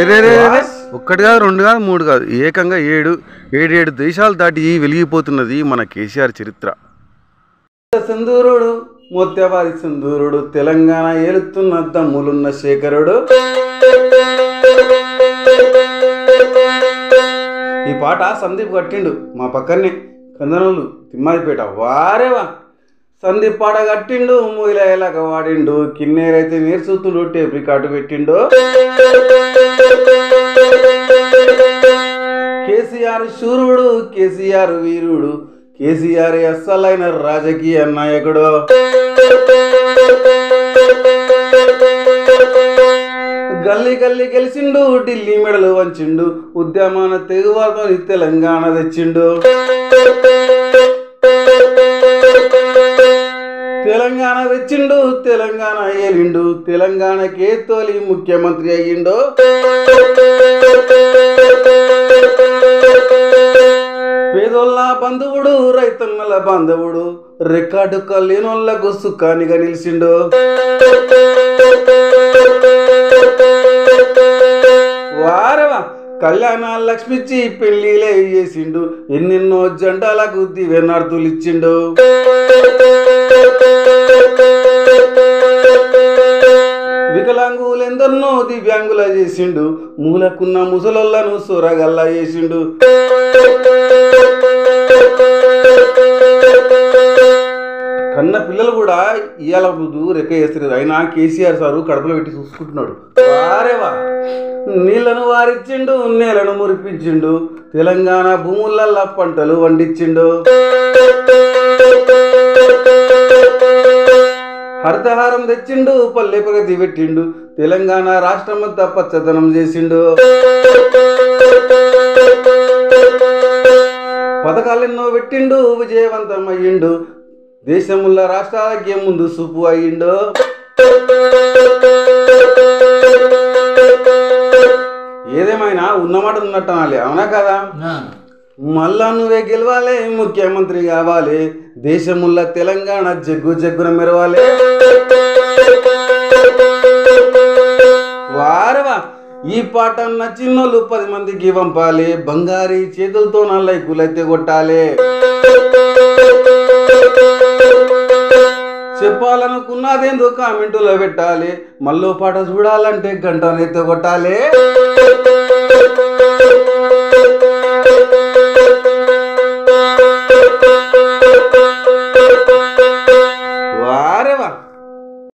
అరే రే రే రే. ఒక్కటి కాదు రెండు కాదు మూడు కాదు ఏకంగా ఏడు ఏడు ఏడు దేశాలు దాటి వెలిగిపోతున్నది మన కేసీఆర్ చరిత్ర సింధూరుడు మోత్యవారి సింధూరుడు తెలంగాణ ఏలుతున్న దమ్ములున్న శేఖరుడు ఈ పాట సందీప్ కట్టిండు మా పక్కనే కందనోళ్ళు తిమ్మాదిపేట వారేవా సందీప్ పాట కట్టిండు మూగిలాగ వాడిండు కిన్నేరైతే నేర్చుతుండు టేప్ రికార్డు పెట్టిండు కేసీఆర్ శూరుడు కేసీఆర్ వీరుడు కేసీఆర్ అస్సలైన రాజకీయ నాయకుడు గల్లీ గల్లీ గెలిచిండు ఢిల్లీ మెడలు వంచిండు ఉద్యమాన తెగువాతో తెలంగాణ తెచ్చిండు తెలంగాణ తెచ్చిండు తెలంగాణ ఏలిండు తెలంగాణకే తొలి ముఖ్యమంత్రి అయ్యిండు పేదోళ్ళ బంధువుడు రైతన్నల బాంధవుడు రికార్డు కల్లేనోళ్లకు సుఖానిగా నిలిచిండు వారవా కళ్యాణ లక్ష్మిచ్చి పెళ్లిలే చేసిండు ఎన్నెన్నో జెండాలకు దివెనార్తులు ఇచ్చిండు వికలాంగులెందరినో దివ్యాంగుల చేసిండు మూలకున్న ముసలొల్లను సొరగల్లా చేసిండు కన్న పిల్లలు కూడా ఇవాళ ముందు రెక్క వేస్తారు అయినా కేసీఆర్ సారు కడుపులో పెట్టి చూసుకుంటున్నాడు వారేవా నీళ్లను వారిచ్చిండు నేలను మురిపించిండు తెలంగాణ భూములల్లా పంటలు వండించిండు హరితహారం తెచ్చిండు పల్లె ప్రగతి పెట్టిండు తెలంగాణ రాష్ట్రమంతా పచ్చదనం చేసిండు పథకాలెన్నో పెట్టిండు విజయవంతం అయ్యిండు దేశముల రాష్ట్రాలకే ముందు చూపు అయ్యిండు ఏదేమైనా ఉన్నమాట ఉన్నట్టు అనాలి అవునా కదా మళ్ళా నువ్వే గెలవాలి ముఖ్యమంత్రి కావాలి దేశముల్ల తెలంగాణ జగ్గు జగ్గున మెరవాలి వారవా ఈ పాట నచ్చినోళ్ళు పది మందికి పంపాలి బంగారీ చేతులతో నా లైకులైతే కొట్టాలి చెప్పాలనుకున్నదేందో కామెంటులో పెట్టాలి మళ్ళీ పాట చూడాలంటే గంటనైతే కొట్టాలి వారేవా